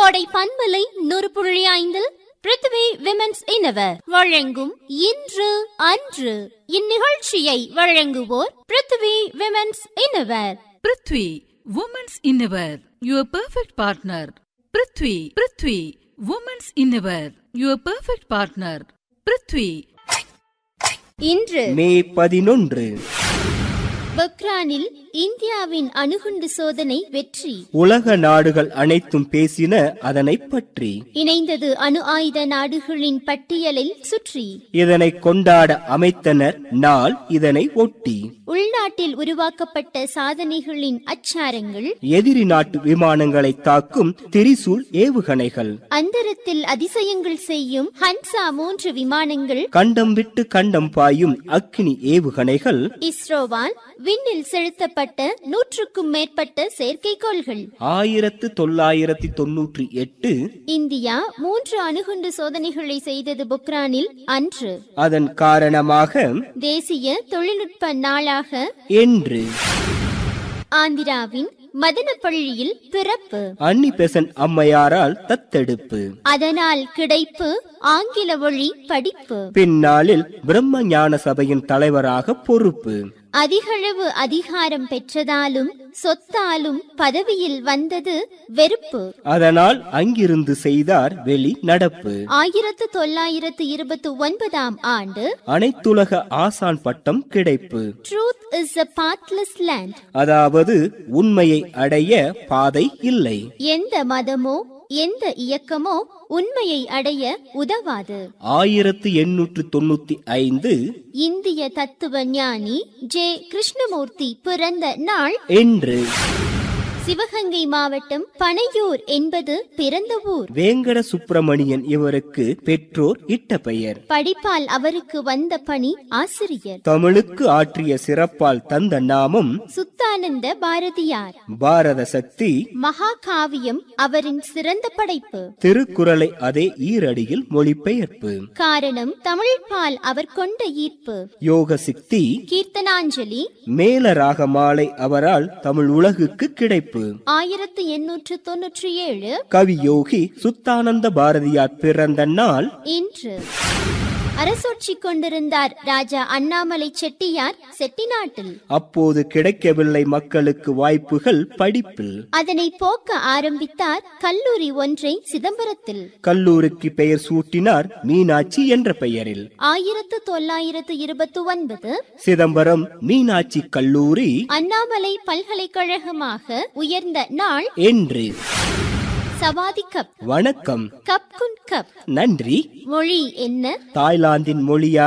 கோடை பண்பலை நூறு புள்ளி ஐந்தில் பிருத்வி விமென்ஸ் இனவர் வழங்கும் இன்று அன்று இந்நிகழ்ச்சியை வழங்குவோர் Prithvi women's innerwear Prithvi women's innerwear your perfect partner Prithvi Prithvi women's innerwear your perfect partner Prithvi இன்று மே பதினொன்று பக்ரானில் இந்தியாவின் அணுகுண்டு சோதனை வெற்றி உலக நாடுகள் அனைத்தும் பேசின அதனை பற்றி இணைந்தது அணு ஆயுத நாடுகளின் பட்டியலில் சுற்றி இதனை கொண்டாட அமைத்தனர் நாள் இதனை ஒட்டி உள்நாட்டில் உருவாக்கப்பட்ட சாதனைகளின் அச்சாரங்கள் எதிரி நாட்டு விமானங்களை தாக்கும் திரிசூல் ஏவுகணைகள் அந்தரத்தில் அதிசயங்கள் செய்யும் ஹன்சா மூன்று விமானங்கள் கண்டம் விட்டு கண்டம் பாயும் அக்னி ஏவுகணைகள் இஸ்ரோவால் விண்ணில் செலுத்தப்பட்ட நூற்றுக்கும் மேற்பட்ட செயற்கைக்கோள்கள் ஆயிரத்து தொள்ளாயிரத்தி தொன்னூற்றி எட்டு இந்தியா மூன்று அணுகுண்டு சோதனைகளை செய்தது பொக்ரானில் அன்று அதன் காரணமாக தேசிய தொழில்நுட்ப நாளாக என்று ஆந்திராவின் மதனப்பள்ளியில் பிறப்பு அன்னி பெசன் அம்மையாரால் தத்தெடுப்பு அதனால் கிடைப்பு ஆங்கில வழி படிப்பு பின்னாளில் பிரம்ம ஞான சபையின் தலைவராக பொறுப்பு அதிகளவு அதிகாரம் பெற்றதாலும் சொத்தாலும் பதவியில் வந்தது வெறுப்பு அதனால் அங்கிருந்து செய்தார் வெளி நடப்பு ஆயிரத்து தொள்ளாயிரத்து இருபத்தி ஒன்பதாம் ஆண்டு அனைத்துலக ஆசான் பட்டம் கிடைப்பு truth is a pathless land அதாவது உண்மையை அடைய பாதை இல்லை எந்த மதமோ எந்த இயக்கமோ உண்மையை அடைய உதவாது ஆயிரத்து எண்ணூற்று தொண்ணூத்தி ஐந்து இந்திய தத்துவ ஞானி ஜே கிருஷ்ணமூர்த்தி பிறந்த நாள் என்று சிவகங்கை மாவட்டம் பனையூர் என்பது பிறந்த ஊர் வேங்கட சுப்பிரமணியன் இவருக்கு பெற்றோர் இட்ட பெயர் படிப்பால் அவருக்கு வந்த பணி ஆசிரியர் தமிழுக்கு ஆற்றிய சிறப்பால் தந்த நாமம் சுத்தானந்த பாரதியார் பாரத சக்தி மகாகாவியம் அவரின் சிறந்த படைப்பு திருக்குறளை அதே ஈரடியில் மொழிபெயர்ப்பு காரணம் தமிழ்பால் அவர் கொண்ட ஈர்ப்பு யோக சித்தி கீர்த்தனாஞ்சலி மேல ராகமாலை அவரால் தமிழ் உலகுக்கு கிடைப்பு ஆயிரத்து எண்ணூற்று தொன்னூற்றி ஏழு கவி யோகி சுத்தானந்த பாரதியார் பிறந்த நாள் இன்று அரசொற்றி கொண்டிருந்தார் ராஜா அண்ணாமலை செட்டியார் செட்டிநாட்டில் அப்போது கிடைக்கவில்லை மக்களுக்கு வாய்ப்புகள் படிப்பில் அதனை போக்க ஆரம்பித்தார் கல்லூரி ஒன்றை சிதம்பரத்தில் கல்லூரிக்கு பெயர் சூட்டினார் மீனாட்சி என்ற பெயரில் ஆயிரத்து தொள்ளாயிரத்து இருபத்தி ஒன்பது சிதம்பரம் மீனாட்சி கல்லூரி அண்ணாமலை பல்கலைக்கழகமாக உயர்ந்த நாள் என்று சவாதி கப் வணக்கம் கப் குன் கப் நன்றி மொழி என்ன தாய்லாந்தின் மொழியா